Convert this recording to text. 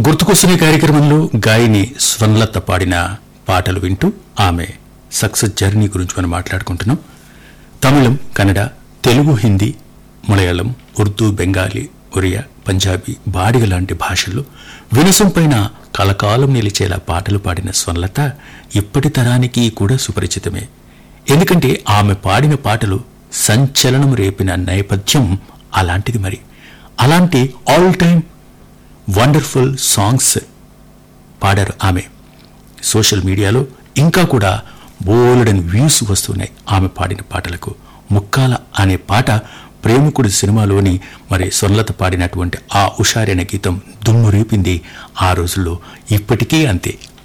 గుర్తుకొస్తున్న కార్యక్రమంలో గాయని స్వర్ణలత పాడిన పాటలు వింటూ ఆమె సక్సెస్ జర్నీ గురించి మనం మాట్లాడుకుంటున్నాం తమిళం కన్నడ తెలుగు హిందీ మలయాళం ఉర్దూ బెంగాలీ ఒరియా పంజాబీ బాడిగ లాంటి భాషల్లో వినసం పైన కలకాలం నిలిచేలా పాటలు పాడిన స్వర్ణలత ఇప్పటి తరానికి కూడా సుపరిచితమే ఎందుకంటే ఆమె పాడిన పాటలు సంచలనం రేపిన నేపథ్యం అలాంటిది మరి అలాంటి ఆల్ టైమ్ వండర్ఫుల్ సాంగ్స్ పాడారు ఆమె సోషల్ మీడియాలో ఇంకా కూడా బోలెడని వ్యూస్ వస్తున్నాయి ఆమె పాడిన పాటలకు ముక్కాల అనే పాట ప్రేమికుడి సినిమాలోని మరి సొల్లత పాడినటువంటి ఆ ఉషారైన గీతం దుమ్ము రేపింది ఆ రోజుల్లో ఇప్పటికీ అంతే